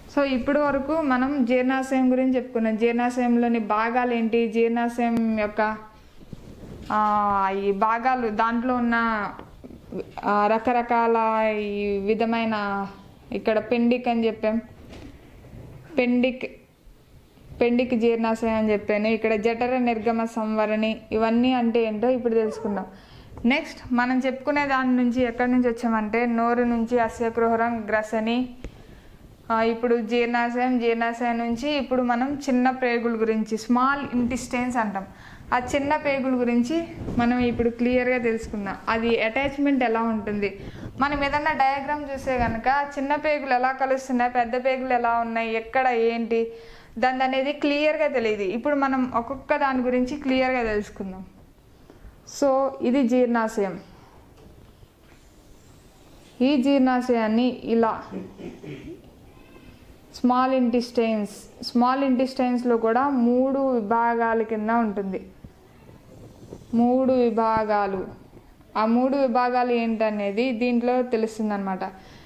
so ఇప్పుడు వరకు మనం జీర్ణాశయం గురించి చెప్పుకున్నాం జీర్ణాశయంలోని భాగాలు ఏంటి జీర్ణాశయం యొక్క ఆ, ఈ భాగాలు దాంట్లో ఉన్న ఆ, రకరకాల ఈ విధమైన ఇక్కడ పెండిక్ అని చెప్పాం పెండిక్ పెండిక్ జీర్ణాశయం అని చెప్పాను ఇక్కడ జఠర నిర్గమ సంవరణి ఇవన్నీ అంటే ఏంటో ఇప్పుడు తెలుసుకుందాం నెక్స్ట్ మనం చెప్పుకునే దాని నుంచి ఎక్కడి నుంచి వచ్చామంటే నోరు నుంచి అస్యగృహరం గ్రసని ఆ, ఇప్పుడు జీర్ణాశయం జీర్ణాశయం నుంచి ఇప్పుడు మనం చిన్న పేగుల గురించి స్మాల్ ఇంటిస్టైన్స్ అంటాం ఆ చిన్న పేగుల గురించి మనం ఇప్పుడు క్లియర్గా తెలుసుకుందాం అది అటాచ్మెంట్ ఎలా ఉంటుంది మనం ఏదన్నా డయాగ్రామ్ చూస్తే కనుక చిన్న పేగులు ఎలా కలుస్తున్నాయి పెద్ద పేగులు ఎలా ఉన్నాయి ఎక్కడ ఏంటి దాని అనేది క్లియర్గా తెలియదు ఇప్పుడు మనం ఒక్కొక్క దాని గురించి క్లియర్గా తెలుసుకుందాం సో ఇది జీర్ణాశయం ఈ జీర్ణాశయాన్ని ఇలా స్మాల్ ఇంటిస్టైన్స్ స్మాల్ ఇంటిస్టైన్స్లో కూడా మూడు విభాగాల కింద ఉంటుంది మూడు విభాగాలు ఆ మూడు విభాగాలు ఏంటనేది దీంట్లో తెలుస్తుంది అనమాట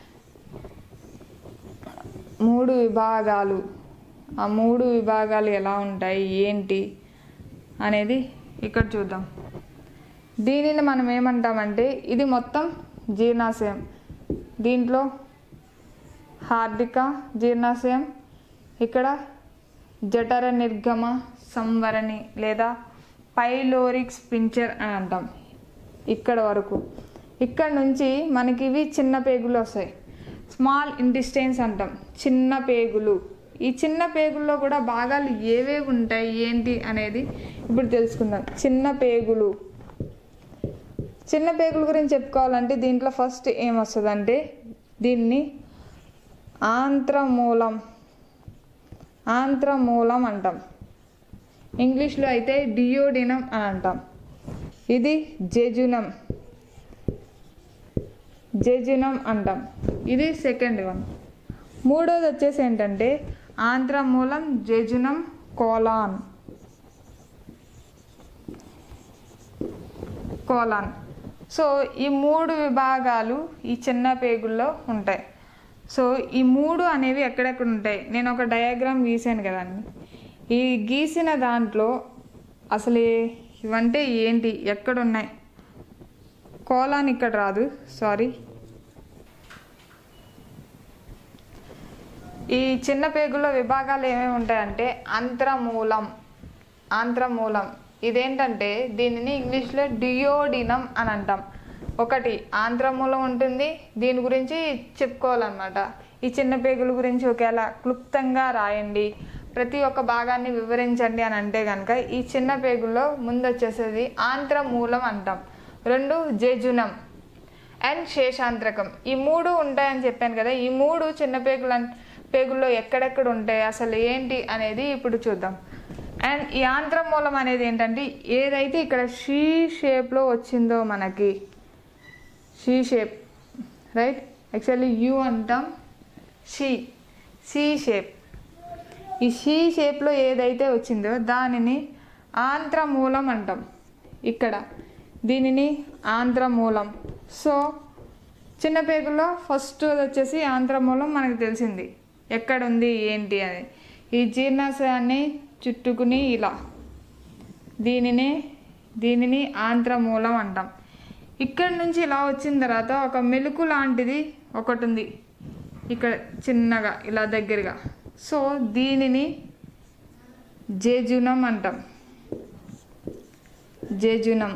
మూడు విభాగాలు ఆ మూడు విభాగాలు ఎలా ఉంటాయి ఏంటి అనేది ఇక్కడ చూద్దాం దీనిని మనం ఏమంటామంటే ఇది మొత్తం జీర్ణాశయం దీంట్లో హార్దిక జీర్ణాశయం ఇక్కడ జఠర నిర్గమ సంవరణి లేదా పైలోరిక్ స్పించర్ అని అంటాం ఇక్కడ వరకు ఇక్కడ నుంచి మనకి ఇవి చిన్న పేగులు వస్తాయి స్మాల్ ఇంటిస్టైన్స్ అంటాం చిన్న పేగులు ఈ చిన్న పేగుల్లో కూడా భాగాలు ఏవేవి ఉంటాయి ఏంటి అనేది ఇప్పుడు తెలుసుకుందాం చిన్న పేగులు చిన్న పేగుల గురించి చెప్పుకోవాలంటే దీంట్లో ఫస్ట్ ఏం వస్తుందంటే దీన్ని ఆంత్రమూలం ఆంత్రమూలం అంటాం ఇంగ్లీష్లో అయితే డియోడినం అని అంటాం ఇది జెజునం జెజునం అంటాం ఇది సెకండ్ వన్ మూడోది వచ్చేసి ఏంటంటే ఆంధ్రమూలం జెజునం కోలాన్ కోలాన్ సో ఈ మూడు విభాగాలు ఈ చిన్న పేగుల్లో ఉంటాయి సో ఈ మూడు అనేవి ఎక్కడెక్కడ ఉంటాయి నేను ఒక డయాగ్రామ్ గీసాను కదండి ఈ గీసిన దాంట్లో అసలు ఇవంటే ఏంటి ఎక్కడ ఉన్నాయి కోలాన్ ఇక్కడ రాదు సారీ ఈ చిన్న పేగుల్లో విభాగాలు ఏమేమి ఉంటాయంటే అంత్రమూలం ఆంత్రమూలం ఇదేంటంటే దీనిని ఇంగ్లీష్లో డియోడినం అని అంటాం ఒకటి ఆంధ్రమూలం ఉంటుంది దీని గురించి చెప్పుకోవాలన్నమాట ఈ చిన్న పేగుల గురించి ఒకవేళ క్లుప్తంగా రాయండి ప్రతి ఒక్క భాగాన్ని వివరించండి అని అంటే కనుక ఈ చిన్న పేగుల్లో ముందు వచ్చేసేది ఆంత్రమూలం అంటాం రెండు జేజునం అండ్ శేషాంత్రకం ఈ మూడు ఉంటాయని చెప్పాను కదా ఈ మూడు చిన్న పేగుల పేగుల్లో ఎక్కడెక్కడ ఉంటాయి అసలు ఏంటి అనేది ఇప్పుడు చూద్దాం అండ్ ఈ ఆంత్రమూలం అనేది ఏంటంటే ఏదైతే ఇక్కడ షీ షేప్లో వచ్చిందో మనకి C shape right actually U అంటాం షీ షీ షేప్ ఈ షీ షేప్లో ఏదైతే వచ్చిందో దానిని ఆంత్రమూలం అంటాం ఇక్కడ దీనిని ఆంధ్రమూలం సో చిన్న పేగుల్లో ఫస్ట్ వచ్చేసి ఆంధ్రమూలం మనకు తెలిసింది ఎక్కడుంది ఏంటి అని ఈ జీర్ణాశయాన్ని చుట్టుకుని ఇలా దీనిని దీనిని ఆంధ్రమూలం అంటాం ఇక్కడ నుంచి ఇలా వచ్చిన తర్వాత ఒక మెలుకు లాంటిది ఒకటి ఉంది ఇక్కడ చిన్నగా ఇలా దగ్గరగా సో దీనిని జేజునం అంటాం జేజునం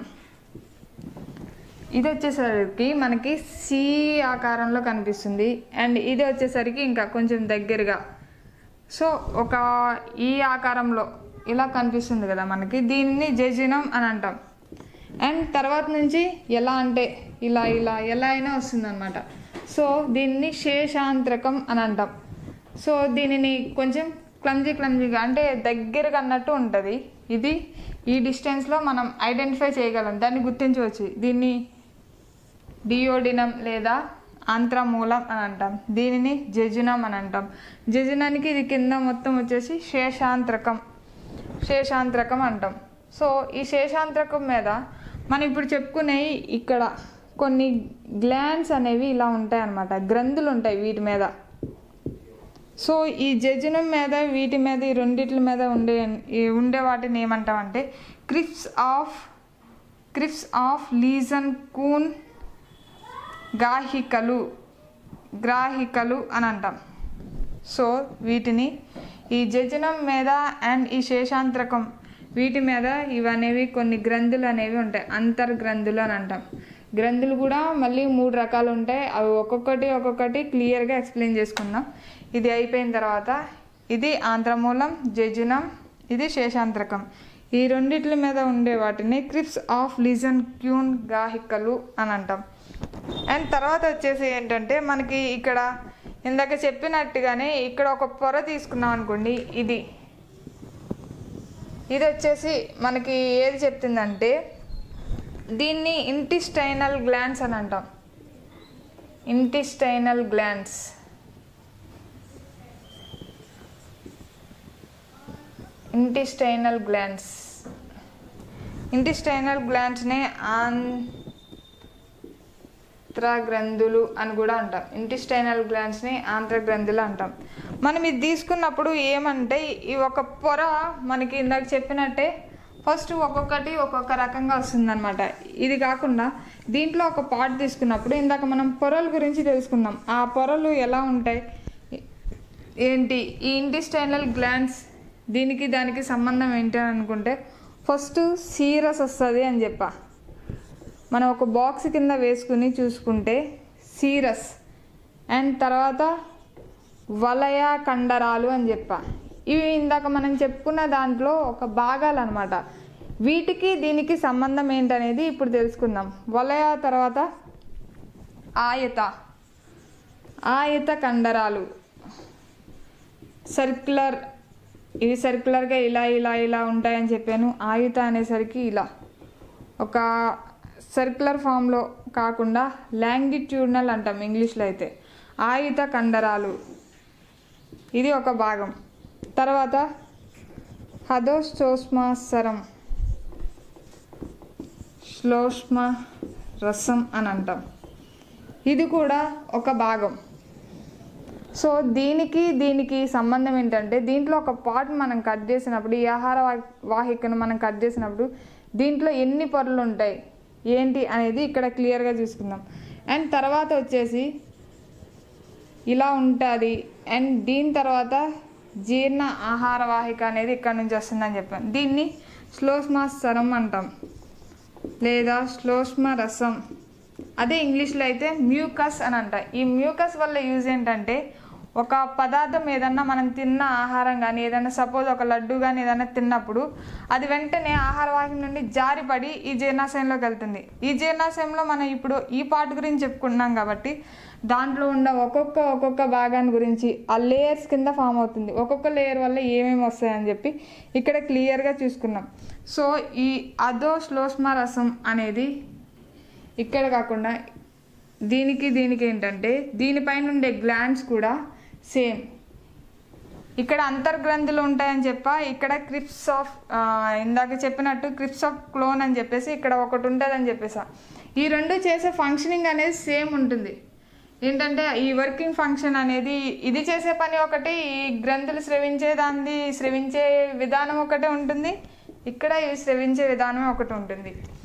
ఇది వచ్చేసరికి మనకి సి ఆకారంలో కనిపిస్తుంది అండ్ ఇది వచ్చేసరికి ఇంకా కొంచెం దగ్గరగా సో ఒక ఈ ఆకారంలో ఇలా కనిపిస్తుంది కదా మనకి దీనిని జజినం అని అంటాం అండ్ తర్వాత నుంచి ఎలా అంటే ఇలా ఇలా ఎలా అయినా వస్తుంది అనమాట సో దీన్ని శేషాంత్రకం అని అంటాం సో దీనిని కొంచెం క్లమ్జీ క్లమ్జీగా అంటే దగ్గరగా అన్నట్టు ఉంటుంది ఇది ఈ డిస్టెన్స్లో మనం ఐడెంటిఫై చేయగలం దాన్ని గుర్తించవచ్చు దీన్ని డియోడినం లేదా ఆంత్రమూలం అని అంటాం దీనిని జజునం అని అంటాం జజునానికి ఇది కింద మొత్తం వచ్చేసి శేషాంత్రకం శేషాంత్రకం అంటాం సో ఈ శేషాంత్రకం మీద మనం ఇప్పుడు చెప్పుకునేవి ఇక్కడ కొన్ని గ్లాండ్స్ అనేవి ఇలా ఉంటాయి అన్నమాట గ్రంథులు ఉంటాయి వీటి మీద సో ఈ జజ్జనం మీద వీటి మీద ఈ రెండిట్ల మీద ఉండే ఈ ఉండే వాటిని ఏమంటామంటే crypts of crypts of Lieberkühn గాహికలు గ్రాహికలు అని అంటాం సో వీటిని ఈ జజనం మీద అండ్ ఈ శేషాంత్రకం వీటి మీద ఇవనేవి కొన్ని గ్రంథులు అనేవి ఉంటాయి అంతర్గ్రంథులు అని అంటాం గ్రంథులు కూడా మళ్ళీ మూడు రకాలు ఉంటాయి అవి ఒక్కొక్కటి ఒక్కొక్కటి క్లియర్గా ఎక్స్ప్లెయిన్ చేసుకుందాం ఇది అయిపోయిన తర్వాత ఇది ఆంధ్రమూలం జజునం ఇది శేషాంత్రకం ఈ రెండిట్ల మీద ఉండే వాటిని క్రిప్స్ ఆఫ్ లిజన్ క్యూన్ గాహికలు అని అంటాం అండ్ తర్వాత వచ్చేసి ఏంటంటే మనకి ఇక్కడ ఇందాక చెప్పినట్టుగానే ఇక్కడ ఒక పొర తీసుకున్నాం అనుకోండి ఇది ఇది వచ్చేసి మనకి ఏది చెప్తుందంటే దీన్ని ఇంటిస్టైనల్ గ్లాండ్స్ అని అంటాం intestinal glands intestinal glands intestinal గ్లాండ్స్నే ఆన్ ఆంత్రగ్రంథులు అని కూడా అంటాం ఇంటిస్టైనల్ గ్లాండ్స్ని ఆంత్రగ్రంథులు అంటాం మనం ఇది తీసుకున్నప్పుడు ఏమంటే ఈ ఒక పొర మనకి ఇందాక చెప్పినట్టే ఫస్ట్ ఒక్కొక్కటి ఒక్కొక్క రకంగా వస్తుందన్నమాట ఇది కాకుండా దీంట్లో ఒక పార్ట్ తీసుకున్నప్పుడు ఇందాక మనం పొరల గురించి తెలుసుకుందాం ఆ పొరలు ఎలా ఉంటాయి ఏంటి ఈ ఇంటిస్టైనల్ గ్లాండ్స్ దీనికి దానికి సంబంధం ఏంటి అని అనుకుంటే ఫస్ట్ సీరస్ వస్తుంది అని చెప్పా మనం ఒక బాక్స్ కింద వేసుకుని చూసుకుంటే సీరస్ అండ్ తర్వాత వలయ కండరాలు అని చెప్పా ఇవి ఇందాక మనం చెప్పుకున్న దాంట్లో ఒక భాగాలు అనమాట వీటికి దీనికి సంబంధం ఏంటనేది ఇప్పుడు తెలుసుకుందాం వలయ తర్వాత ఆయత ఆయత కండరాలు సర్క్యులర్ ఇవి సర్క్యులర్గా ఇలా ఇలా ఇలా ఉంటాయని చెప్పాను ఆయుత అనేసరికి ఇలా ఒక సర్క్యులర్ ఫామ్లో కాకుండా లాంగిట్యూడ్నల్ అంటాం ఇంగ్లీష్లో అయితే ఆయుధ కండరాలు ఇది ఒక భాగం తర్వాత హదోశ్చోస్మాసరం శ్లోష్మ రసం అని అంటాం ఇది కూడా ఒక భాగం సో దీనికి దీనికి సంబంధం ఏంటంటే దీంట్లో ఒక పార్ట్ మనం కట్ చేసినప్పుడు ఈ ఆహార వా- వాహికను మనం కట్ చేసినప్పుడు దీంట్లో ఎన్ని పొరలు ఉంటాయి ఏంటి అనేది ఇక్కడ క్లియర్గా చూసుకుందాం అండ్ తర్వాత వచ్చేసి ఇలా ఉంటుంది అండ్ దీని తర్వాత జీర్ణ ఆహార వాహిక అనేది ఇక్కడ నుంచి వస్తుందని చెప్పాను దీన్ని శ్లోష్మాసరం అంటాం లేదా శ్లోష్మ రసం అదే ఇంగ్లీష్లో అయితే మ్యూకస్ అని అంట ఈ మ్యూకస్ వల్ల యూజ్ ఏంటంటే ఒక పదార్థం ఏదన్నా మనం తిన్న ఆహారం కానీ ఏదైనా సపోజ్ ఒక లడ్డు కానీ ఏదైనా తిన్నప్పుడు అది వెంటనే ఆహార వాహిని నుండి జారిపడి ఈ జీర్ణాశయంలోకి వెళ్తుంది ఈ జీర్ణాశయంలో మనం ఇప్పుడు ఈ పార్ట్ గురించి చెప్పుకుంటున్నాం కాబట్టి దాంట్లో ఉన్న ఒక్కొక్క ఒక్కొక్క భాగాన్ని గురించి ఆ లేయర్స్ కింద ఫామ్ అవుతుంది ఒక్కొక్క లేయర్ వల్ల ఏమేమి వస్తాయని చెప్పి ఇక్కడ క్లియర్గా చూసుకున్నాం సో ఈ అదో శ్లోష్మ రసం అనేది ఇక్కడ కాకుండా దీనికి దీనికి ఏంటంటే దీనిపైన ఉండే గ్లాండ్స్ కూడా సేమ్ ఇక్కడ అంతర్గ్రంథులు ఉంటాయని చెప్ప ఇక్కడ క్రిప్స్ ఆఫ్ ఇందాక చెప్పినట్టు క్రిప్స్ ఆఫ్ క్లోన్ అని చెప్పేసి ఇక్కడ ఒకటి ఉంటుందని చెప్పేసా ఈ రెండు చేసే ఫంక్షనింగ్ అనేది సేమ్ ఉంటుంది ఏంటంటే ఈ వర్కింగ్ ఫంక్షన్ అనేది ఇది చేసే పని ఒకటి ఈ గ్రంథులు స్రవించే దాన్ని స్రవించే విధానం ఒకటే ఉంటుంది ఇక్కడ ఇవి స్రవించే విధానం ఒకటి ఉంటుంది